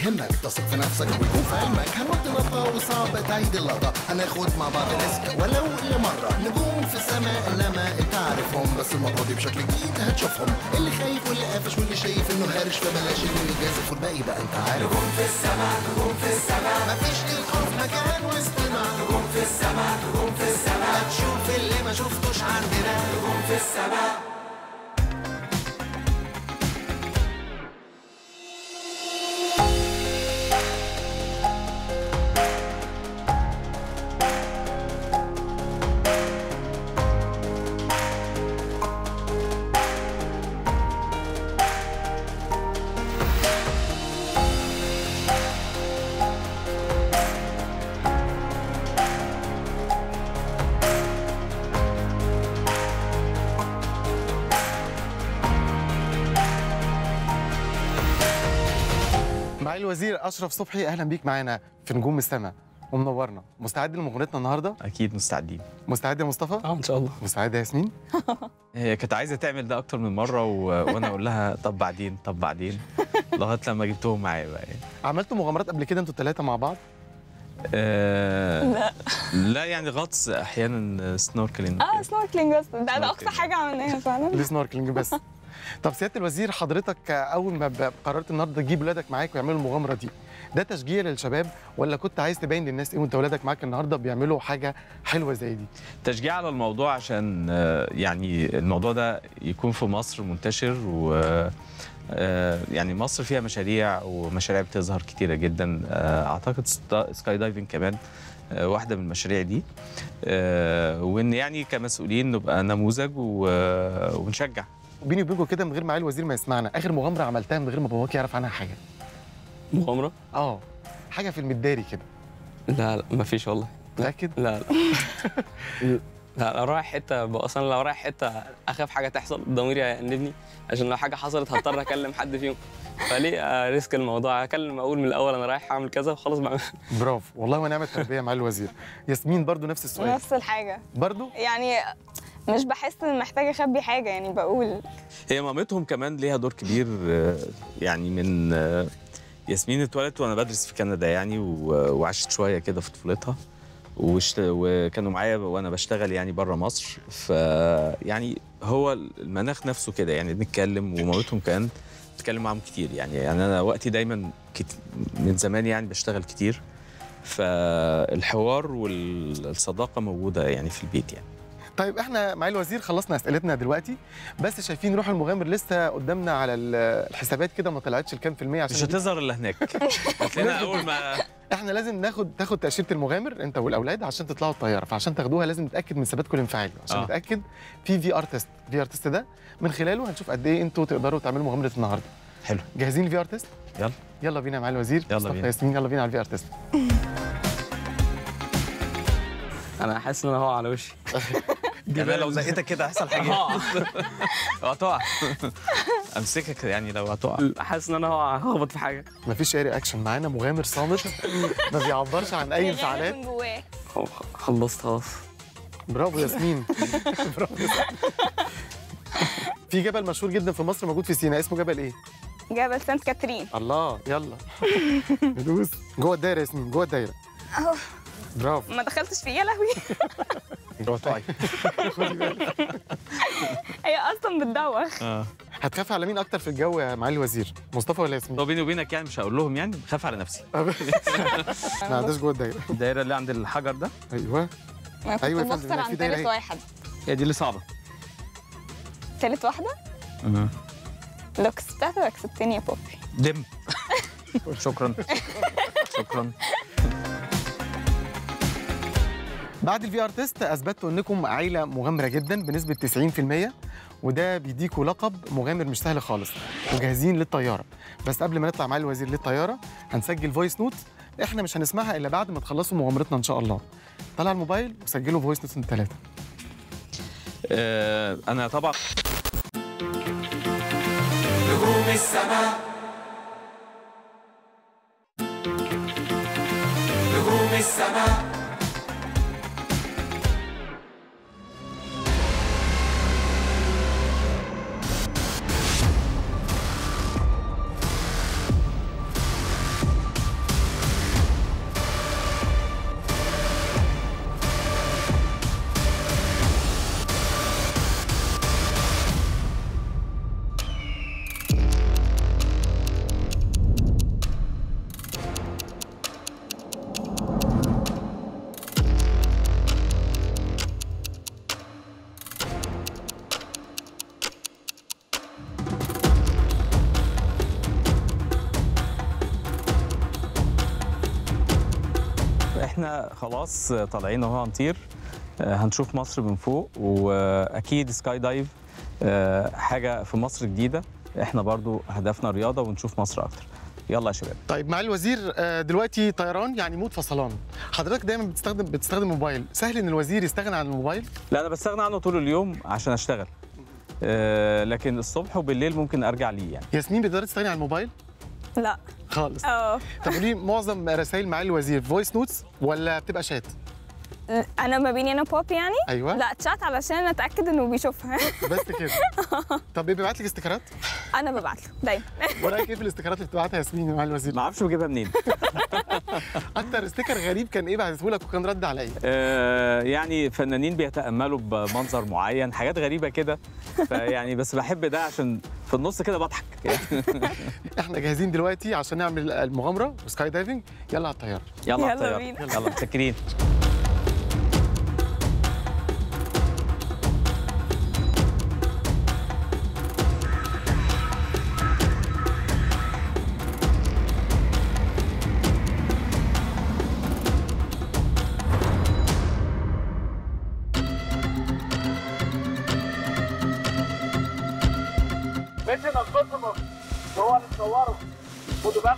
يهمك تثق في نفسك ويكون في علمك هنوطي نطة وصعب تعيد اللقطة هناخد مع بعض ريسك ولو لمرة نجوم في السماء انما انت عارفهم بس المرة دي بشكل جديد هتشوفهم اللي خايف واللي قافش واللي شايف انه هارش فبلاش انه يجازف والباقي بقى انت عارف نجوم في السماء نجوم في السماء مفيش للخوف مكان واستماع نجوم في السماء نجوم في السماء هتشوف اللي ما شفتوش عندنا نجوم في السماء معالي الوزير اشرف صبحي اهلا بيك معانا في نجوم السماء ومنورنا مستعد لمغامرتنا النهارده اكيد مستعدين مستعد يا مصطفى اه ان شاء الله مستعد يا ياسمين هي كانت عايزه تعمل ده اكتر من مره و... وانا اقول لها طب بعدين طب بعدين لغايه لما جبتهم معايا بقى يعني. عملتوا مغامرات قبل كده انتوا الثلاثه مع بعض آه... لا لا يعني غطس احيانا سنوركلينج اه سنوركلينج بس ده, ده اقصى سنوركلينج. حاجه عملناها فعلا دي سنوركلينج بس طب سياده الوزير حضرتك اول ما ب- قررت النهارده تجيب ولادك معاك ويعملوا المغامره دي ده تشجيع للشباب ولا كنت عايز تبين للناس ايه وانت ولادك معاك النهارده بيعملوا حاجه حلوه زي دي تشجيع على الموضوع عشان آه، يعني الموضوع ده يكون في مصر منتشر و آه، يعني مصر فيها مشاريع ومشاريع بتظهر كتيرة جدا آه، اعتقد ستا- سكاي دايفنج كمان آه، واحدة من المشاريع دي آه، وان يعني كمسؤولين نبقى نموذج و- ونشجع بيني وبينكم كده من غير معالي الوزير ما يسمعنا اخر مغامره عملتها من غير ما باباك يعرف عنها حاجه مغامره اه حاجه في المداري كده لا لا مفيش والله متاكد لا لا لا لو رايح حته بقى اصلا لو رايح حته اخاف حاجه تحصل ضميري هيأنبني عشان لو حاجه حصلت هضطر اكلم حد فيهم فليه آه، ريسك الموضوع اكلم اقول من الاول انا رايح اعمل كذا وخلاص بعمل برافو والله ونعم التربيه مع الوزير ياسمين برضو نفس السؤال نفس الحاجه برضو يعني مش بحس ان محتاجه اخبي حاجه يعني بقول هي مامتهم كمان ليها دور كبير آه، يعني من آه، ياسمين اتولدت وانا بدرس في كندا يعني و- وعشت شويه كده في طفولتها وشت... وكانوا معايا وانا بشتغل يعني بره مصر ف يعني هو المناخ نفسه كده يعني بنتكلم ومامتهم كمان بتتكلم معاهم كتير يعني يعني انا وقتي دايما كت... من زمان يعني بشتغل كتير فالحوار والصداقه موجوده يعني في البيت يعني طيب احنا مع الوزير خلصنا اسئلتنا دلوقتي بس شايفين روح المغامر لسه قدامنا على ال- الحسابات كده ما طلعتش الكام في المية عشان مش هتظهر الا هناك هتلاقينا اول ما احنا لازم ناخد تاخد تأشيرة المغامر انت والاولاد عشان تطلعوا الطيارة فعشان تاخدوها لازم نتأكد من ثبات كل انفعال عشان آه. نتأكد في في ار تيست في ار تيست ده من خلاله هنشوف قد ايه انتوا تقدروا تعملوا مغامرة النهارده حلو جاهزين الفي ار تيست يلا يلا بينا مع الوزير يلا مصطفى بينا. ياسمين يلا بينا على الفي ار تيست انا حاسس ان انا هو على وشي يعني أنا لو زقتك كده هيحصل حاجه هقع. هتقع امسكك يعني لو هتقع حاسس ان انا هو هخبط في حاجه مفيش اي رياكشن معانا مغامر صامت ما بيعبرش عن اي غالب انفعالات من جواه خ- خلصت خلاص برافو ياسمين برافو ياسمين. في جبل مشهور جدا في مصر موجود في سيناء اسمه جبل ايه؟ جبل سانت كاترين الله يلا ندوس جوه الدايره يا ياسمين جوه الدايره اهو برافو ما دخلتش فيه يا لهوي جوه طيب هي اصلا بتدوخ اه هتخاف على مين اكتر في الجو يا معالي الوزير مصطفى ولا ياسمين؟ طب بيني وبينك يعني مش هقول لهم يعني بخاف على نفسي ما عندهاش جوه الدايره الدايره اللي عند الحجر ده ايوه انا كنت أيوة يا فندم، بخسر لا، في عن دايرة تالت أهي. واحد هي دي اللي صعبه تالت واحده لو كسبتها كسبتني يا بوبي دم شكرا شكرا بعد الفي ار تيست اثبتوا انكم عيله مغامره جدا بنسبه 90% وده بيديكوا لقب مغامر مش سهل خالص وجاهزين للطياره بس قبل ما نطلع معالي الوزير للطياره هنسجل فويس نوت احنا مش هنسمعها الا بعد ما تخلصوا مغامرتنا ان شاء الله طلع الموبايل وسجلوا فويس نوت الثلاثه آه انا طبعا نجوم السماء نجوم السماء احنا خلاص طالعين اهو هنطير آه، هنشوف مصر من فوق واكيد سكاي دايف آه، حاجه في مصر جديده احنا برضو هدفنا رياضه ونشوف مصر اكتر يلا يا شباب طيب معالي الوزير آه، دلوقتي طيران يعني موت فصلان حضرتك دايما بتستخدم بتستخدم موبايل سهل ان الوزير يستغنى عن الموبايل لا انا بستغنى عنه طول اليوم عشان اشتغل آه، لكن الصبح وبالليل ممكن ارجع ليه يعني ياسمين بتقدري تستغني عن الموبايل لا خالص اه طب قولي معظم رسائل معالي الوزير فويس نوتس ولا بتبقى شات انا ما بيني انا بوب يعني ايوه لا تشات علشان اتاكد انه بيشوفها بس كده طب بيبعت لك استيكرات انا ببعت له دايما ورايك ايه في الاستيكرات اللي بتبعتها ياسمين يا معالي الوزير ما اعرفش بجيبها منين اكتر استيكر غريب كان ايه بعته لك وكان رد عليا آه، يعني فنانين بيتاملوا بمنظر معين حاجات غريبه كده فيعني بس بحب ده عشان في النص كده بضحك احنا جاهزين دلوقتي عشان نعمل المغامره وسكاي دايفنج يلا على الطياره يلا يلا على الطيارة. بينا. يلا متشكرين مش ننقسم هو اللي تصوره خدوا بالكم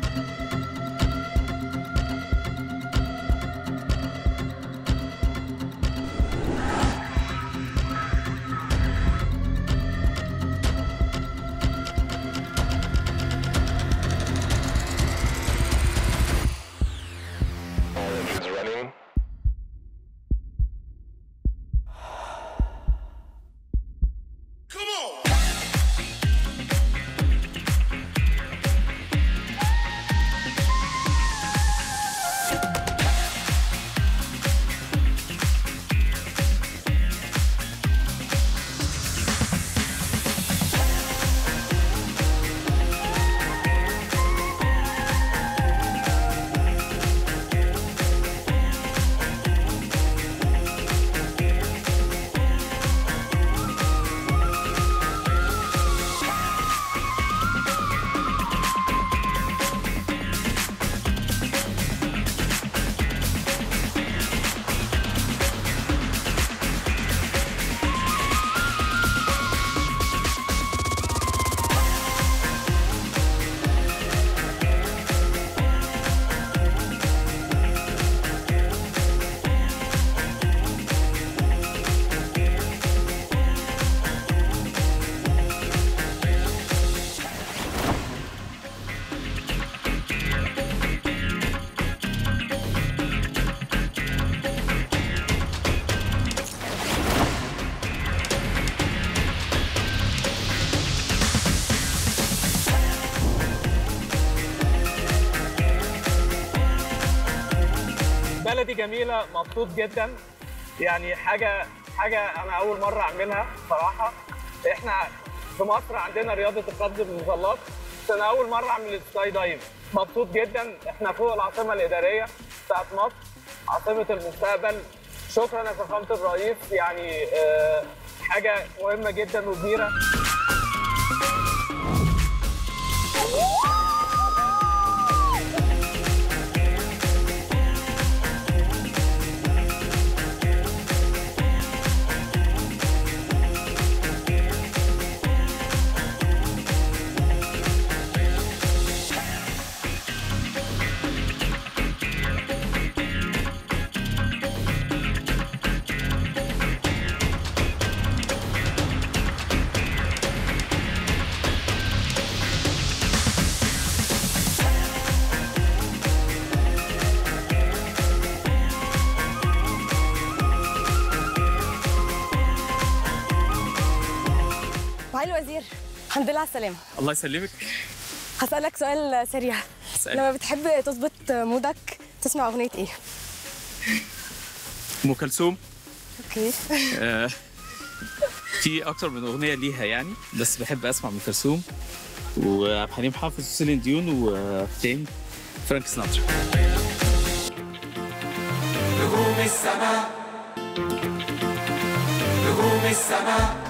بلدي جميله مبسوط جدا يعني حاجه حاجه انا اول مره اعملها صراحه احنا في مصر عندنا رياضه القفز بالمظلات بس انا اول مره اعمل سكاي دايف مبسوط جدا احنا فوق العاصمه الاداريه بتاعت مصر عاصمه المستقبل شكرا يا فخامه الرئيس يعني آه، حاجه مهمه جدا وكبيره معالي الوزير الحمد لله على السلامة الله يسلمك هسألك سؤال سريع اسألي. لما بتحب تظبط مودك تسمع أغنية إيه؟ ام كلثوم أوكي آه، في اكتر من اغنيه ليها يعني بس بحب اسمع ام كلثوم وعبد الحليم حافظ وسيلين ديون وتاني فرانك سناترا نجوم السماء نجوم السماء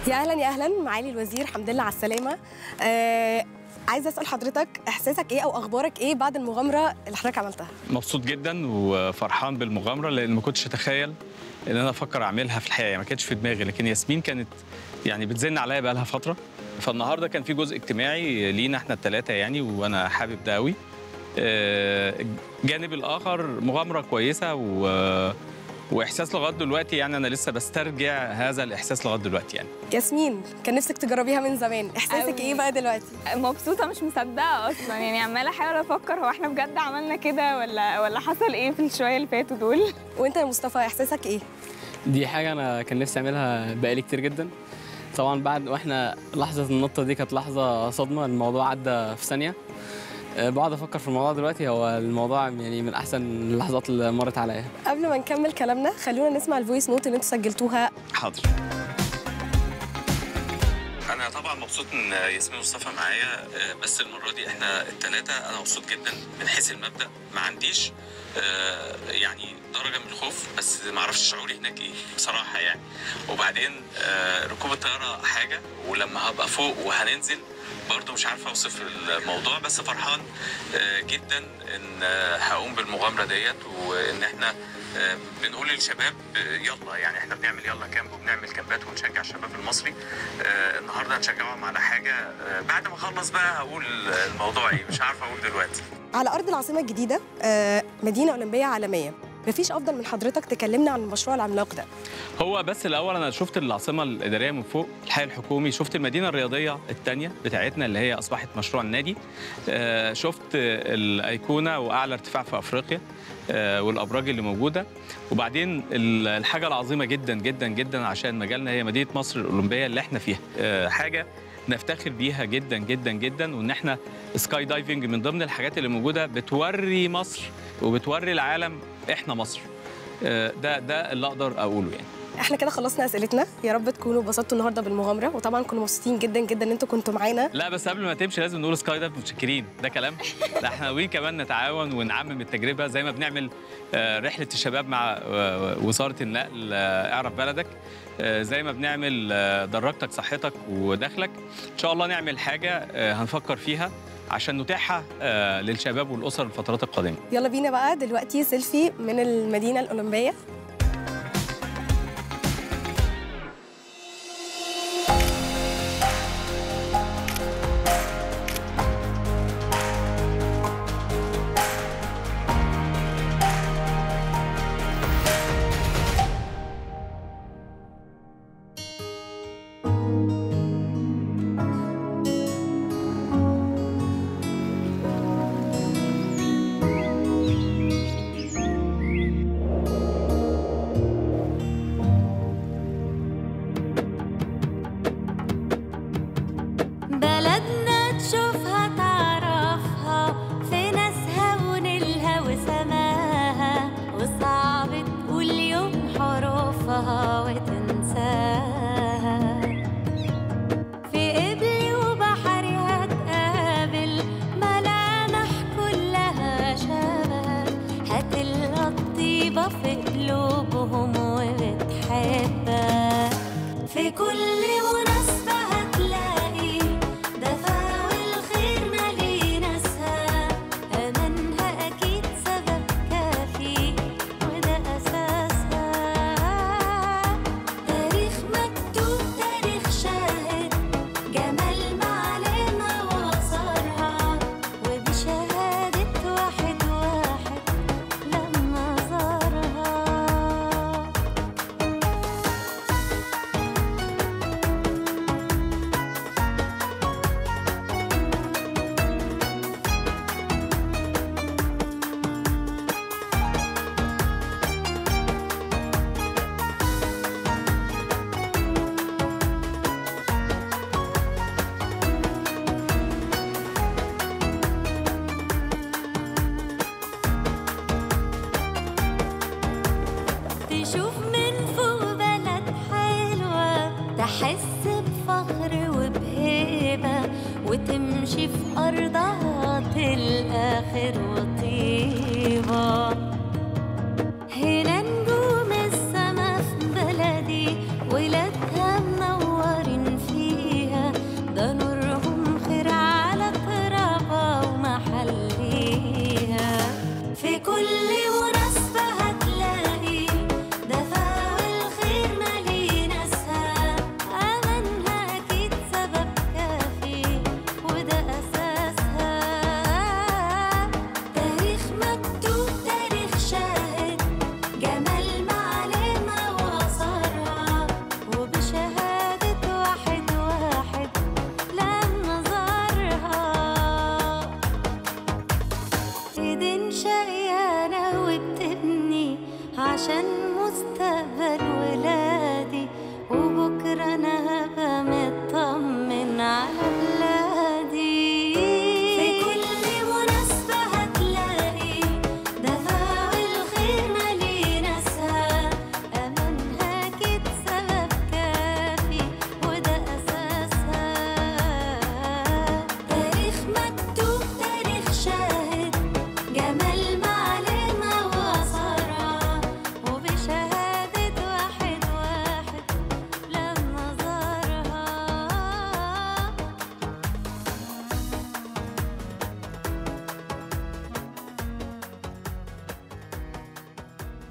يا اهلا يا اهلا معالي الوزير الحمد لله على السلامه آه عايزه اسال حضرتك احساسك ايه او اخبارك ايه بعد المغامره اللي حضرتك عملتها مبسوط جدا وفرحان بالمغامره لان ما كنتش اتخيل ان انا افكر اعملها في الحقيقه ما كانتش في دماغي لكن ياسمين كانت يعني بتزن عليا بقى لها فتره فالنهارده كان في جزء اجتماعي لينا احنا الثلاثه يعني وانا حابب ده قوي آه، الجانب الاخر مغامره كويسه و واحساس لغايه دلوقتي يعني انا لسه بسترجع هذا الاحساس لغايه دلوقتي يعني ياسمين كان نفسك تجربيها من زمان احساسك أوي. ايه بقى دلوقتي مبسوطه مش مصدقه اصلا يعني عماله احاول افكر هو احنا بجد عملنا كده ولا ولا حصل ايه في الشويه اللي فاتوا دول وانت يا مصطفى احساسك ايه دي حاجه انا كان نفسي اعملها بقالي كتير جدا طبعا بعد واحنا لحظه النطه دي كانت لحظه صدمه الموضوع عدى في ثانيه أه، بقعد افكر في الموضوع دلوقتي هو الموضوع يعني من احسن اللحظات اللي مرت عليا قبل ما نكمل كلامنا خلونا نسمع الفويس نوت اللي انتوا سجلتوها حاضر انا طبعا مبسوط ان ياسمين مصطفى معايا آه، بس المره دي احنا الثلاثه انا مبسوط جدا من حيث المبدا ما عنديش آه، يعني درجه من الخوف بس ما اعرفش شعوري هناك ايه بصراحه يعني وبعدين آه، ركوب الطياره حاجه ولما هبقى فوق وهننزل برضه مش عارف اوصف الموضوع بس فرحان آه، جدا ان آه، هقوم بالمغامره ديت وان احنا آه، بنقول للشباب آه، يلا يعني احنا بنعمل يلا كامب وبنعمل كامبات ونشجع الشباب المصري آه، النهارده هنشجعهم على حاجه آه، بعد ما اخلص بقى هقول الموضوع ايه مش عارف اقول دلوقتي على ارض العاصمه الجديده آه مدينه اولمبيه عالميه مفيش افضل من حضرتك تكلمنا عن المشروع العملاق ده هو بس الاول انا شفت العاصمه الاداريه من فوق الحي الحكومي شفت المدينه الرياضيه الثانيه بتاعتنا اللي هي اصبحت مشروع النادي آه، شفت الايقونه واعلى ارتفاع في افريقيا آه، والابراج اللي موجوده وبعدين ال- الحاجه العظيمه جدا جدا جدا عشان مجالنا هي مدينه مصر الاولمبيه اللي احنا فيها آه، حاجه نفتخر بيها جدا جدا جدا وان احنا سكاي دايفنج من ضمن الحاجات اللي موجوده بتوري مصر وبتوري العالم احنا مصر آه، ده ده اللي اقدر اقوله يعني احنا كده خلصنا اسئلتنا يا رب تكونوا اتبسطتوا النهارده بالمغامره وطبعا كنا مبسوطين جدا جدا ان انتوا كنتوا معانا لا بس قبل ما تمشي لازم نقول سكاي دايف متشكرين ده كلام لا احنا ناويين كمان نتعاون ونعمم التجربه زي ما بنعمل آه، رحله الشباب مع آه، وزاره النقل آه، اعرف بلدك آه، زي ما بنعمل آه، دراجتك صحتك ودخلك ان شاء الله نعمل حاجه آه، هنفكر فيها عشان نتيحها آه، للشباب والاسر الفترات القادمه يلا بينا بقى دلوقتي سيلفي من المدينه الاولمبيه بلدنا تشوفها تعرفها في ناسها ونيلها وسماها وصعب تقول يوم حروفها وتنساها في قبلي وبحرها تقابل ملامح كلها شبه هتلقى الطيبة في قلوبهم وبتحبها في كل مناسبة هتلاقي دفا والخير مالي ناسها أمانها أكيد سبب كافي وده أساسها تاريخ مكتوب تاريخ شاهد جمال معلمة وأثرها وبشهادة واحد واحد لما زارها تشوف من فوق بلد حلوة تحس بفخر وبهيبة وتمشي في أرضها تلقى خير وطيبة هنا نجوم السما في بلدي ولادها منورين كل مناسبة هتلاقي دفا والخير مالي ناسها أمانها أكيد سبب كافي وده أساسها تاريخ مكتوب تاريخ شاهد جمال معلمة وأثرها وبشهادة واحد واحد لما زارها ايدين شقيانة وبتبني عشان مستقبل ولادي وبكرة أنا هبقى